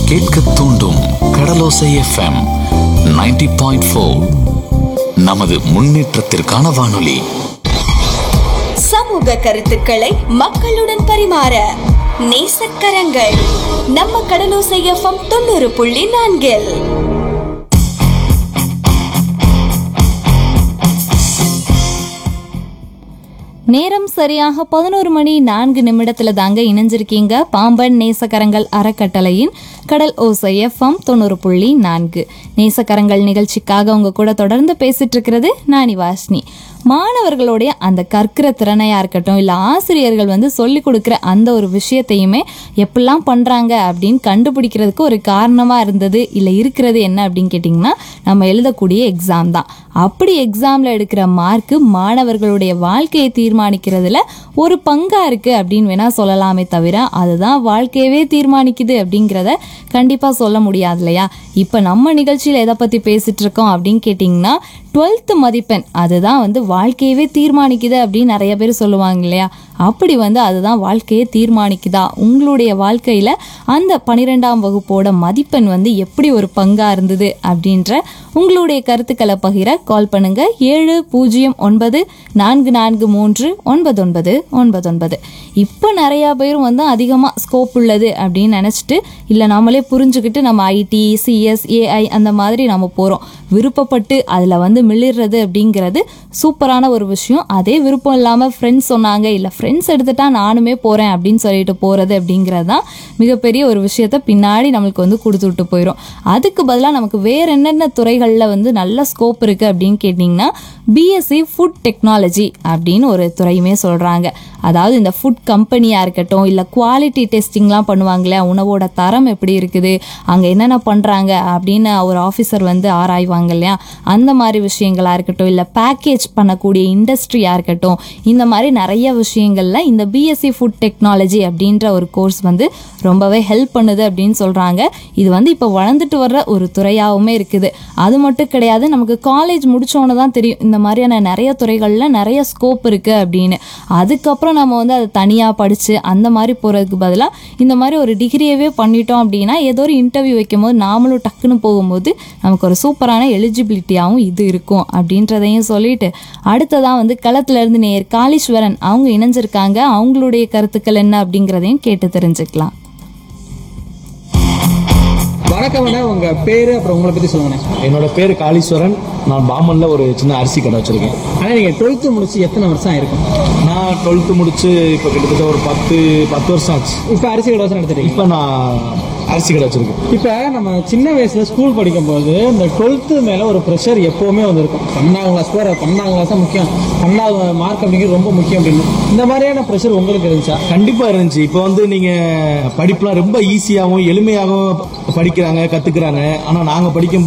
கேட்க தூண்டும் கடலோசை FM 90.4 point four நமது முன்னேற்றத்திற்கான வானொலி சமூக கருத்துக்களை மக்களுடன் பரிமாற நேசக்கரங்கள் நம்ம கடலோசை எஃப்எம் தொண்ணூறு புள்ளி நான்கில் நேரம் சரியாக பதினோரு மணி நான்கு நிமிடத்துல தாங்க இணைஞ்சிருக்கீங்க பாம்பன் நேசக்கரங்கள் அறக்கட்டளையின் கடல் ஓசை எஃப்எம் தொண்ணூறு புள்ளி நான்கு நேசக்கரங்கள் நிகழ்ச்சிக்காக உங்க கூட தொடர்ந்து பேசிட்டு இருக்கிறது நானி வாஷ்னி மாணவர்களுடைய அந்த கற்கிற திறனையா இருக்கட்டும் இல்ல ஆசிரியர்கள் வந்து சொல்லி கொடுக்குற அந்த ஒரு விஷயத்தையுமே எப்படிலாம் பண்றாங்க அப்படின்னு கண்டுபிடிக்கிறதுக்கு ஒரு காரணமா இருந்தது இல்ல இருக்கிறது என்ன அப்படின்னு கேட்டிங்கன்னா நம்ம எழுதக்கூடிய எக்ஸாம் தான் அப்படி எக்ஸாம்ல எடுக்கிற மார்க் மாணவர்களுடைய வாழ்க்கையை தீர்மானிக்கிறதுல ஒரு பங்கா இருக்கு அப்படின்னு வேணா சொல்லலாமே தவிர அதுதான் வாழ்க்கையவே தீர்மானிக்குது அப்படிங்கிறத கண்டிப்பா சொல்ல முடியாது இல்லையா இப்ப நம்ம நிகழ்ச்சியில எதை பத்தி பேசிட்டு இருக்கோம் அப்படின்னு கேட்டிங்கன்னா டுவெல்த் மதிப்பெண் அதுதான் வந்து வாழ்க்கையவே தீர்மானிக்குது அப்படின்னு நிறைய பேர் சொல்லுவாங்க இல்லையா அப்படி வந்து அதுதான் வாழ்க்கையை தீர்மானிக்குதா உங்களுடைய வாழ்க்கையில அந்த பன்னிரெண்டாம் வகுப்போட மதிப்பெண் வந்து எப்படி ஒரு பங்கா இருந்தது அப்படின்ற உங்களுடைய கருத்துக்களை பகிர கால் பண்ணுங்க ஏழு பூஜ்ஜியம் ஒன்பது நான்கு நான்கு மூன்று ஒன்பது ஒன்பது ஒன்பது ஒன்பது இப்போ நிறைய பேரும் வந்து அதிகமாக ஸ்கோப் உள்ளது அப்படின்னு நினச்சிட்டு இல்லை நம்மளே புரிஞ்சுக்கிட்டு நம்ம ஐடி சிஎஸ் ஏஐ அந்த மாதிரி நம்ம போகிறோம் விருப்பப்பட்டு அதில் வந்து மிளிர்றது அப்படிங்கிறது சூப்பரான ஒரு விஷயம் அதே விருப்பம் இல்லாமல் ஃப்ரெண்ட்ஸ் சொன்னாங்க இல்லை ஃப்ரெண்ட்ஸ் எடுத்துட்டா நானுமே போகிறேன் அப்படின்னு சொல்லிட்டு போகிறது அப்படிங்கிறது தான் மிகப்பெரிய ஒரு விஷயத்த பின்னாடி நம்மளுக்கு வந்து கொடுத்து விட்டு போயிடும் அதுக்கு பதிலாக நமக்கு வேற என்னென்ன துறைகளில் வந்து நல்ல ஸ்கோப் இருக்குது அப்படின்னு கேட்டிங்கன்னா பிஎஸ்சி ஃபுட் டெக்னாலஜி அப்படின்னு ஒரு துறையுமே சொல்கிறாங்க அதாவது இந்த ஃபுட் கம்பெனியாக இருக்கட்டும் இல்லை குவாலிட்டி டெஸ்டிங்லாம் பண்ணுவாங்களே உணவோட தரம் எப்படி இருக்குது அங்கே என்னென்ன பண்ணுறாங்க அப்படின்னு ஒரு ஆஃபீஸர் வந்து ஆராய்வாங்க இல்லையா அந்த மாதிரி விஷயங்களாக இருக்கட்டும் இல்லை பேக்கேஜ் பண்ணக்கூடிய இண்டஸ்ட்ரியாக இருக்கட்டும் இந்த மாதிரி நிறைய விஷயங்களில் இந்த பிஎஸ்சி ஃபுட் டெக்னாலஜி அப்படின்ற ஒரு கோர்ஸ் வந்து ரொம்பவே ஹெல்ப் பண்ணுது அப்படின்னு சொல்கிறாங்க இது வந்து இப்போ வளர்ந்துட்டு வர்ற ஒரு துறையாகவுமே இருக்குது அது மட்டும் கிடையாது நமக்கு காலேஜ் முடிச்சோன்னு தான் தெரியும் இந்த மாதிரியான நிறைய துறைகளில் நிறைய ஸ்கோப் இருக்குது அப்படின்னு அதுக்கப்புறம் நம்ம வந்து அதை தனியாக படித்து அந்த மாதிரி போகிறதுக்கு பதிலாக இந்த மாதிரி ஒரு டிகிரியவே பண்ணிட்டோம் அப்படின்னா ஏதோ ஒரு இன்டர்வியூ வைக்கும் போது நாமளும் டக்குன்னு போகும்போது நமக்கு ஒரு சூப்பரான எலிஜிபிலிட்டியாகவும் இது இருக்கும் அப்படின்றதையும் சொல்லிட்டு அடுத்ததான் வந்து களத்துல இருந்து நேர் காளீஸ்வரன் அவங்க இணைஞ்சிருக்காங்க அவங்களுடைய கருத்துக்கள் என்ன அப்படிங்கிறதையும் கேட்டு தெரிஞ்சுக்கலாம் வணக்கம் அண்ணா உங்க பேரு அப்புறம் உங்களை பத்தி சொல்லுங்க என்னோட பேர் காளீஸ்வரன் நான் பாமன்ல ஒரு சின்ன அரிசி கடை வச்சிருக்கேன் ஆனா நீங்க டுவெல்த் முடிச்சு எத்தனை வருஷம் ஆயிருக்கும் நான் டுவெல்த்து முடிச்சு இப்போ கிட்டத்தட்ட ஒரு பத்து பத்து வருஷம் ஆச்சு இப்ப அரிசி கடை வச்சு நடத்திட்டீங்க இப்போ நான் அரிசி கடை வச்சிருக்கேன் இப்ப நம்ம சின்ன வயசுல ஸ்கூல் படிக்கும் போது இந்த டுவெல்த்து மேல ஒரு ப்ரெஷர் எப்பவுமே வந்து இருக்கும் பன்னெண்டாம் கிளாஸ் போற பன்னெண்டாம் கிளாஸ் தான் முக்கியம் பன்னெண்டாவது மார்க் அப்படிங்கிறது ரொம்ப முக்கியம் அப்படின்னு இந்த மாதிரியான ப்ரெஷர் உங்களுக்கு இருந்துச்சா கண்டிப்பா இருந்துச்சு இப்போ வந்து நீங்க படிப்புலாம் ரொம்ப ஈஸியாகவும் எளிமையாகவும் படிக்கிறாங்க கத்துக்கிறாங்க ஆனா நாங்க படிக்கும்